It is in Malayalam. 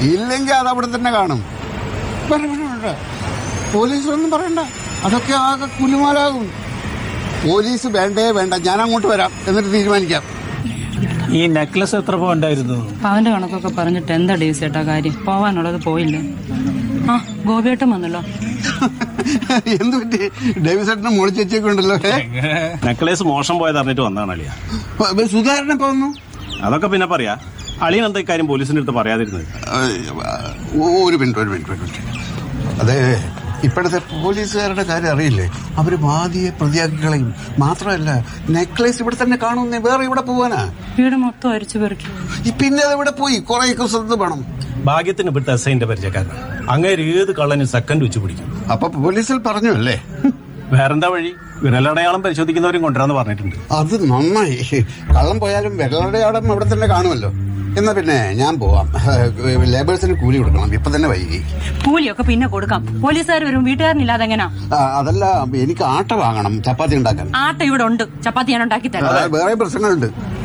ഇല്ലെങ്കിൽ അത് അവിടെ തന്നെ കാണും വേണ്ട, വേണ്ട, വേണ്ട. പോലീസിലൊന്നും പറയണ്ട അതൊക്കെ ആകെ കുലുമാലാകും പോലീസ് വേണ്ടേ വേണ്ട ഞാൻ അങ്ങോട്ട് വരാം എന്നിട്ട് തീരുമാനിക്കാം ഈ നെക്ലസ് എത്ര പോണ്ടായിരുന്നു അവന്റെ കണക്കൊക്കെ പറഞ്ഞിട്ട് എന്താ ഡേവി ചേട്ടാ കാര്യം പോവാനുള്ളത് പോയില്ലേ ആ ഗോപിയേട്ടൻ വന്നല്ലോ എന്ത് പറ്റി ഡേവിസേട്ടനെ മോളി ചേച്ചിയൊക്കെ ഉണ്ടല്ലോ ഏ? നെക്ലേസ് മോശം പോയത് അറിഞ്ഞിട്ട് വന്നതാണ് അളിയ ഇപ്പൊ സുധാകരൻ ഇപ്പൊ വന്നു അതൊക്കെ പിന്നെ പറയാ അളിയൻ എന്താ ഇക്കാര്യം പോലീസിന്റെ അടുത്ത് പറയാതിരുന്നത് ഏ, ഒരു മിനിറ്റ് ഒരു മിനിറ്റ് ഒരു മിനിറ്റ് അതെ ഇപ്പോഴത്തെ പോലീസുകാരുടെ കാര്യം അറിയില്ലേ അവര് വാദിയെ പ്രതിയാക്കി കളയും മാത്രമല്ല നെക്ലേസ് ഇവിടെ തന്നെ കാണുന്നേ വേറെ ഇവിടെ പോവാനാ വീട് മൊത്തം അരിച്ചു പെറുക്കി ഈ പിന്നെ അത് ഇവിടെ പോയി കുറെ സ്ഥലത്ത് വേണം ഭാഗ്യത്തിന് ഇവിടുത്തെ എസ് ഐന്റെ പരിചയക്കാരൻ അങ്ങേര് ഏത് കള്ളനും സെക്കൻഡ് വെച്ച് പിടിക്കും അപ്പൊ പോലീസിൽ പറഞ്ഞു അല്ലേ വേറെന്താ വഴി വിരലടയാളം പരിശോധിക്കുന്നവരും കൊണ്ടുവരാന്ന് പറഞ്ഞിട്ടുണ്ട് അത് നന്നായി കള്ളം പോയാലും വെള്ളടയാടം അവിടെ തന്നെ കാണുമല്ലോ എന്നാ പിന്നെ ഞാൻ പോവാം ലേബേഴ്സിന് കൂലി കൊടുക്കണം ഇപ്പൊ തന്നെ വൈകി കൂലിയൊക്കെ പിന്നെ കൊടുക്കാം പോലീസുകാർ വരും വീട്ടുകാരനില്ലാതെ എങ്ങനാ ആ, അതല്ല എനിക്ക് ആട്ട വാങ്ങണം ചപ്പാത്തി ഉണ്ടാക്കാൻ ആട്ട ഇവിടെ ഉണ്ട് ചപ്പാത്തി ഞാൻ ഉണ്ടാക്കി തരാം ആ, വേറെ പ്രശ്നങ്ങളുണ്ട്